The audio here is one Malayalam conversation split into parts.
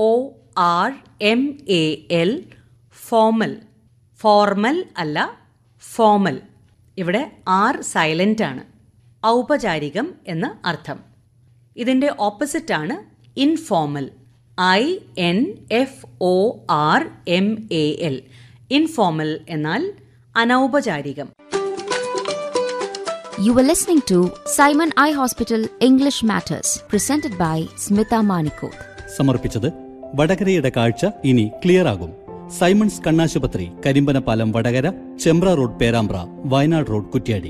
O R M A L formal formal അല്ല ഫോമൽ ഇവിടെ ആർ സൈലൻ്റ് ആണ് ഔപചാരികം എന്ന് അർത്ഥം ഇതിൻ്റെ ഓപ്പോസിറ്റാണ് informal I N F O R M A L informal എന്നാൽ അനൗപചാരികം You were listening to Simon Eye Hospital English Matters, presented by Smita Manikoth. സമർപ്പിച്ചത് വടകരയുടെ കാഴ്ച ഇനി ക്ലിയർ ആകും സൈമൺസ് കണ്ണാശുപത്രി Karimbanapalam Vadakara Chembra road Perambra Wayanad road Kuttiadi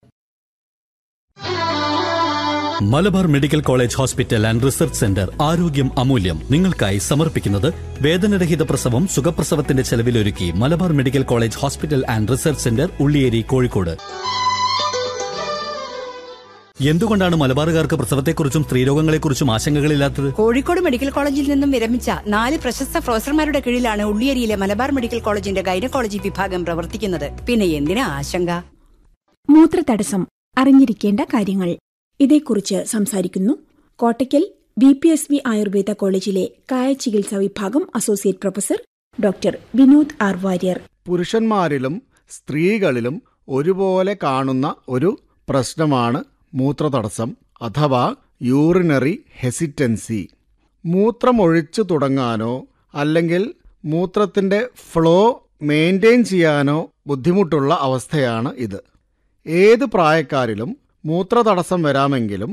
Malabar medical college hospital and research centre ആരോഗ്യം അമൂല്യം നിങ്ങൾക്കായി സമർപ്പിക്കുന്നത് വേദനരഹിത പ്രസവം സുഖപ്രസവത്തിന്റെ ചെലവിലൊരുക്കി Malabar medical college hospital and research centre Ulliyeri Kozhikode എന്തുകൊണ്ടാണ് മലബാറുകാർക്ക് പ്രസവത്തെക്കുറിച്ചും സ്ത്രീരോഗങ്ങളെക്കുറിച്ചും ആശങ്കകളില്ലാത്തത് കോഴിക്കോട് മെഡിക്കൽ കോളേജിൽ നിന്നും വിരമിച്ച നാല് പ്രശസ്ത പ്രൊഫസർമാരുടെ കീഴിലാണ് ഉള്ളിയേരിയിലെ മലബാർ മെഡിക്കൽ കോളേജിന്റെ ഗൈനക്കോളജി വിഭാഗം പ്രവർത്തിക്കുന്നത് പിന്നെ എന്തിനാ ആശങ്ക മൂത്രതടസ്സം അറിഞ്ഞിരിക്കേണ്ട കാര്യങ്ങൾ ഇതേക്കുറിച്ച് സംസാരിക്കുന്നു Kottakkal B P S V Ayurveda കോളേജിലെ കായ ചികിത്സാ വിഭാഗം associate professor doctor Vinod R Warrier പുരുഷന്മാരിലും സ്ത്രീകളിലും ഒരുപോലെ കാണുന്ന ഒരു പ്രശ്നമാണ് മൂത്രതടസ്സം അഥവാ യൂറിനറി ഹെസിറ്റൻസി മൂത്രമൊഴിച്ചു തുടങ്ങാനോ അല്ലെങ്കിൽ മൂത്രത്തിൻ്റെ ഫ്ലോ മെയിൻറ്റെയിൻ ചെയ്യാനോ ബുദ്ധിമുട്ടുള്ള അവസ്ഥയാണ് ഇത് ഏത് പ്രായക്കാരിലും മൂത്രതടസ്സം വരാമെങ്കിലും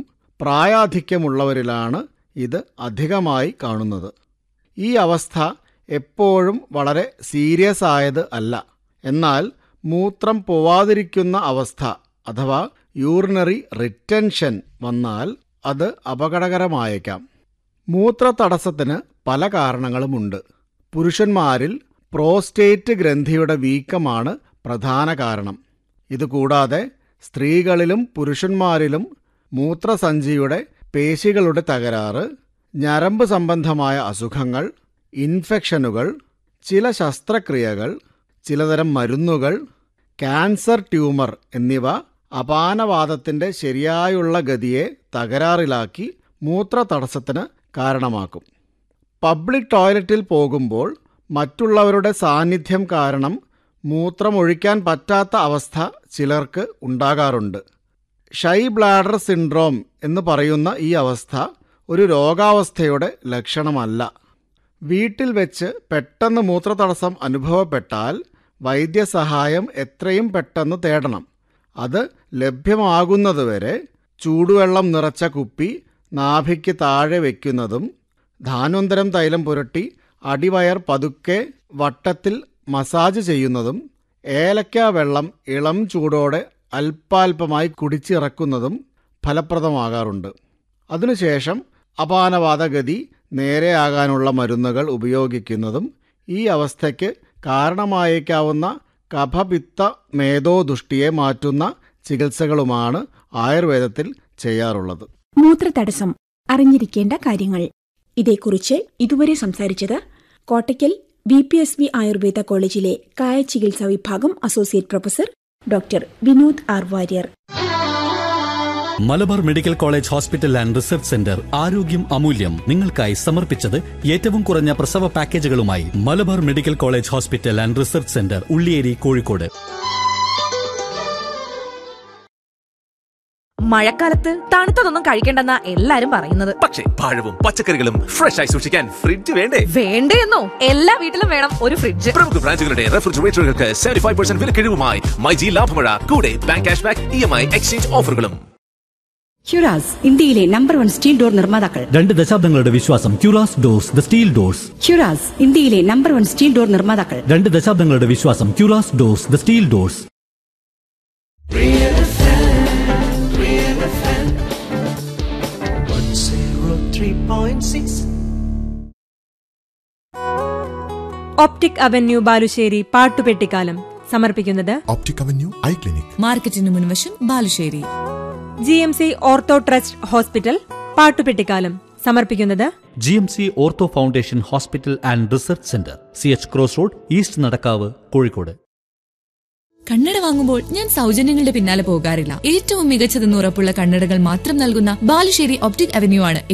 പ്രായാധിക്യമുള്ളവരിലാണ് ഇത് അധികമായി കാണുന്നത് ഈ അവസ്ഥ എപ്പോഴും വളരെ സീരിയസ് ആയത് അല്ല എന്നാൽ മൂത്രം പോവാതിരിക്കുന്ന അവസ്ഥ അഥവാ യൂറിനറി റിറ്റൻഷൻ വന്നാൽ അത് അപകടകരമായേക്കാം മൂത്രതടസ്സത്തിന് പല കാരണങ്ങളുമുണ്ട് പുരുഷന്മാരിൽ പ്രോസ്റ്റേറ്റ് ഗ്രന്ഥിയുടെ വീക്കമാണ് പ്രധാന കാരണം ഇതുകൂടാതെ സ്ത്രീകളിലും പുരുഷന്മാരിലും മൂത്രസഞ്ചിയുടെ പേശികളുടെ തകരാറ് ഞരമ്പ് സംബന്ധമായ അസുഖങ്ങൾ ഇൻഫെക്ഷനുകൾ ചില ശസ്ത്രക്രിയകൾ ചിലതരം മരുന്നുകൾ ക്യാൻസർ ട്യൂമർ എന്നിവ അപാനവാദത്തിൻ്റെ ശരിയായുള്ള ഗതിയെ തകരാറിലാക്കി മൂത്രതടസ്സത്തിന് കാരണമാക്കും പബ്ലിക് ടോയ്ലറ്റിൽ പോകുമ്പോൾ മറ്റുള്ളവരുടെ സാന്നിധ്യം കാരണം മൂത്രമൊഴിക്കാൻ പറ്റാത്ത അവസ്ഥ ചിലർക്ക് ഉണ്ടാകാറുണ്ട് ഷൈ ബ്ലാഡർ സിൻഡ്രോം എന്ന് പറയുന്ന ഈ അവസ്ഥ ഒരു രോഗാവസ്ഥയുടെ ലക്ഷണമല്ല വീട്ടിൽ വെച്ച് പെട്ടെന്ന് മൂത്രതടസ്സം അനുഭവപ്പെട്ടാൽ വൈദ്യസഹായം എത്രയും പെട്ടെന്ന് തേടണം അത് ലഭ്യമാകുന്നതുവരെ ചൂടുവെള്ളം നിറച്ച കുപ്പി നാഭിക്ക് താഴെ വയ്ക്കുന്നതും ധാന്വന്തരം തൈലം പുരട്ടി അടിവയർ പതുക്കെ വട്ടത്തിൽ മസാജ് ചെയ്യുന്നതും ഏലക്ക വെള്ളം ഇളം ചൂടോടെ അല്പാൽപമായി കുടിച്ചിറക്കുന്നതും ഫലപ്രദമാകാറുണ്ട് അതിനുശേഷം അപാനവാതഗതി നേരെയാകാനുള്ള മരുന്നുകൾ ഉപയോഗിക്കുന്നതും ഈ അവസ്ഥയ്ക്ക് കാരണമായേക്കാവുന്ന കഫപിത്ത മേധോദുഷ്ടിയെ മാറ്റുന്ന ചികിത്സകളുമാണ് ആയുർവേദത്തിൽ ചെയ്യാറുള്ളത് മൂത്രതടസ്സം അറിഞ്ഞിരിക്കേണ്ട കാര്യങ്ങൾ ഇതേക്കുറിച്ച് ഇതുവരെ സംസാരിച്ചത് Kottakkal B P S V Ayurveda കോളേജിലെ കായ ചികിത്സാ വിഭാഗം associate professor doctor Vinod R Warrier Malabar medical college hospital and research centre ആരോഗ്യം അമൂല്യം നിങ്ങൾക്കായി സമർപ്പിച്ചത് ഏറ്റവും കുറഞ്ഞ പ്രസവ പാക്കേജുകളുമായി Malabar medical college hospital and research centre Ulliyeri Kozhikode മഴക്കാലത്ത് തണുത്തതൊന്നും കഴിക്കണ്ടെന്നാ എല്ലാരും പറയുന്നത് പക്ഷേ പഴവും പച്ചക്കറികളും ഫ്രഷ് ആയി സൂക്ഷിക്കാൻ ഫ്രിഡ്ജ് വേണ്ടേ വേണ്ടേന്നോ എല്ലാ വീട്ടിലും വേണം ഒരു ഫ്രിഡ്ജ് പ്രമുഖ ബ്രാൻഡുകളുടെ റെഫ്രിജറേറ്ററുകൾക്ക് സെവന്റി ഫൈവ് പെർസെന്റ് വിലക്കിഴിവുമായി മൈജി ലാഭമഴ കൂടെ bank cash back E M I exchange ഓഫറുകളും ഹ്യുറാസ് ഇന്ത്യയിലെ നമ്പർ വൺ സ്റ്റീൽ ഡോർ നിർമ്മാതാക്കൾ രണ്ട് ദശാബ്ദങ്ങളുടെ വിശ്വാസം ക്യൂറാസ് ഡോർസ് ദ സ്റ്റീൽ ഡോർസ് ഹ്യുറാസ് ഇന്ത്യയിലെ നമ്പർ വൺ സ്റ്റീൽ ഡോർ നിർമ്മാതാക്കൾ രണ്ട് ദശാബ്ദങ്ങളുടെ വിശ്വാസം ക്യൂറാസ് doors the steel doors optic avenue Balussery പാട്ടുപെട്ടിക്കാലം സമർപ്പിക്കുന്നത് ഒപ്റ്റിക് അവന്യൂ ഐ ക്ലിനിക് മാർക്കറ്റിന് മുൻവശം Balussery G M C ortho trust hospital പാട്ടുപെട്ടിക്കാലം സമർപ്പിക്കുന്നത് G M C ortho foundation hospital and research centre C H cross road east Nadakkavu Kozhikode കണ്ണട വാങ്ങുമ്പോൾ ഞാൻ സൗജന്യങ്ങളുടെ പിന്നാലെ പോകാറില്ല ഏറ്റവും മികച്ചതെന്ന് ഉറപ്പുള്ള കണ്ണടകൾ മാത്രം നൽകുന്ന ബാലുശ്ശേരി ഒപ്റ്റിക് അവന്യൂ ആണ്